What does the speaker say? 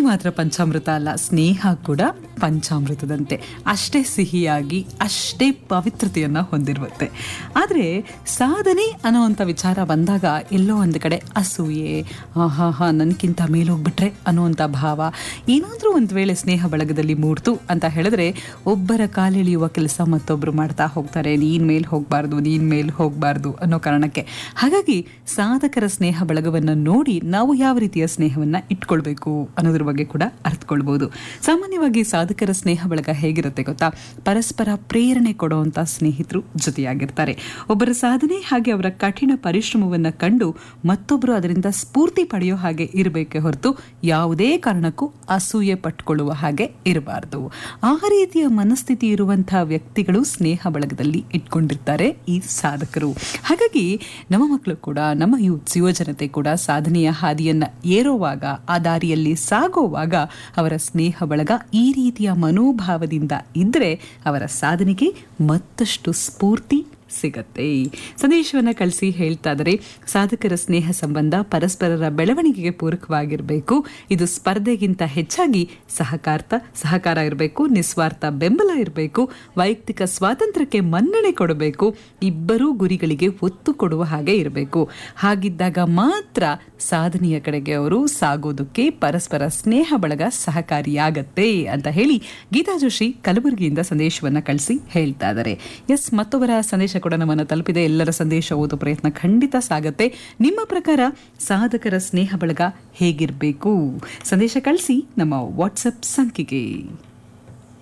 ಮಾತ್ರ ಪಂಚಾಮೃತ ಅಲ್ಲ ಸ್ನೇಹ ಕೂಡ ಪಂಚಾಮೃತದಂತೆ ಅಷ್ಟೇ ಸಿಹಿಯಾಗಿ ಅಷ್ಟೇ ಪವಿತ್ರತೆಯನ್ನ ಹೊಂದಿರುತ್ತೆ ಆದರೆ ಸಾಧನೆ ಅನ್ನೋವಂಥ ವಿಚಾರ ಬಂದಾಗ ಎಲ್ಲೋ ಒಂದು ಕಡೆ ಅಸೂಯೆ ಹಾ ಹಾ ನನಗಿಂತ ಮೇಲೋಗ್ಬಿಟ್ರೆ ಅನ್ನುವಂಥ ಭಾವ ಏನಾದರೂ ಒಂದು ವೇಳೆ ಸ್ನೇಹ ಬಳಗದಲ್ಲಿ ಮೂಡ್ತು ಅಂತ ಹೇಳಿದ್ರೆ ಒಬ್ಬರ ಕಾಲೆಳೆಯುವ ಕೆಲಸ ಮತ್ತೊಬ್ಬರು ಮಾಡ್ತಾ ಹೋಗ್ತಾರೆ ನೀನ್ ಮೇಲ್ ಹೋಗಬಾರ್ದು ನೀನ್ ಮೇಲ್ ಹೋಗಬಾರ್ದು ಅನ್ನೋ ಕಾರಣಕ್ಕೆ ಹಾಗಾಗಿ ಸಾಧಕರ ಸ್ನೇಹ ಬಳಗವನ್ನು ನೋಡಿ ನಾವು ಯಾವ ರೀತಿಯ ಸ್ನೇಹವನ್ನ ಇಟ್ಕೊಳ್ಬೇಕು ಅನ್ನೋದ್ರ ಬಗ್ಗೆ ಕೂಡ ಅರ್ಥಕೊಳ್ಬಹುದು ಸಾಮಾನ್ಯವಾಗಿ ಸಾಧಕರ ಸ್ನೇಹ ಬಳಗ ಹೇಗಿರುತ್ತೆ ಗೊತ್ತಾ ಪರಸ್ಪರ ಪ್ರೇರಣೆ ಕೊಡುವಂತ ಸ್ನೇಹಿತರು ಜೊತೆಯಾಗಿರ್ತಾರೆ ಒಬ್ಬರ ಸಾಧನೆ ಹಾಗೆ ಅವರ ಕಠಿಣ ಪರಿಶ್ರಮವನ್ನ ಕಂಡು ಮತ್ತೊಬ್ಬರು ಅದರಿಂದ ಸ್ಫೂರ್ತಿ ಪಡೆಯೋ ಹಾಗೆ ಇರಬೇಕೆ ಹೊರತು ಯಾವುದೇ ಕಾರಣಕ್ಕೂ ಅಸೂಯೆ ಪಟ್ಕೊಳ್ಳುವ ಹಾಗೆ ಇರಬಾರದು ಆ ರೀತಿಯ ಮನಸ್ಥಿತಿ ಇರುವಂತಹ ವ್ಯಕ್ತಿಗಳು ಸ್ನೇಹ ಬಳಗದಲ್ಲಿ ಇಟ್ಕೊಂಡಿರ್ತಾರೆ ಈ ಸಾಧಕರು ಹಾಗಾಗಿ ನಮ್ಮ ಮಕ್ಕಳು ಕೂಡ ನಮ್ಮ ಯೂತ್ಸ್ ಯುವಜನತೆ ಕೂಡ ಸಾಧನೆಯ ಹಾದಿಯನ್ನ ಏರೋವಾಗ ಆ ದಾರಿಯಲ್ಲಿ ಸಾಗೋವಾಗ ಅವರ ಸ್ನೇಹ ಬಳಗ ಈ ರೀತಿಯ ಮನೋಭಾವದಿಂದ ಇದ್ರೆ ಅವರ ಸಾಧನೆಗೆ ಮತ್ತಷ್ಟು ಸ್ಫೂರ್ತಿ ಸಿಗತ್ತೆ ಸಂದೇಶವನ್ನ ಕಳಿಸಿ ಹೇಳ್ತಾ ಇದ್ದಾರೆ ಸಾಧಕರ ಸ್ನೇಹ ಸಂಬಂಧ ಪರಸ್ಪರರ ಬೆಳವಣಿಗೆಗೆ ಪೂರಕವಾಗಿರಬೇಕು ಇದು ಸ್ಪರ್ಧೆಗಿಂತ ಹೆಚ್ಚಾಗಿ ಸಹಕಾರ್ಥ ಸಹಕಾರ ಇರಬೇಕು ನಿಸ್ವಾರ್ಥ ಬೆಂಬಲ ಇರಬೇಕು ವೈಯಕ್ತಿಕ ಸ್ವಾತಂತ್ರ್ಯಕ್ಕೆ ಮನ್ನಣೆ ಕೊಡಬೇಕು ಇಬ್ಬರೂ ಗುರಿಗಳಿಗೆ ಒತ್ತು ಕೊಡುವ ಹಾಗೆ ಇರಬೇಕು ಹಾಗಿದ್ದಾಗ ಮಾತ್ರ ಸಾಧನೆಯ ಕಡೆಗೆ ಅವರು ಸಾಗೋದಕ್ಕೆ ಪರಸ್ಪರ ಸ್ನೇಹ ಬಳಗ ಸಹಕಾರಿಯಾಗತ್ತೆ ಅಂತ ಹೇಳಿ ಗೀತಾ ಜೋಶಿ ಕಲಬುರಗಿಯಿಂದ ಸಂದೇಶವನ್ನ ಕಳಿಸಿ ಹೇಳ್ತಾ ಇದ್ದಾರೆ ಎಸ್ ಮತ್ತೊಬ್ಬರ ಸಂದೇಶ ಕೂಡ ನಮ್ಮನ್ನು ತಲುಪಿದೆ ಎಲ್ಲರ ಸಂದೇಶ ಓದೋ ಪ್ರಯತ್ನ ಖಂಡಿತ ಸಾಗತ್ತೆ ನಿಮ್ಮ ಪ್ರಕಾರ ಸಾಧಕರ ಸ್ನೇಹ ಬಳಗ ಹೇಗಿರಬೇಕು ಸಂದೇಶ ಕಳಿಸಿ ನಮ್ಮ ವಾಟ್ಸಪ್ ಸಂಖ್ಯೆಗೆ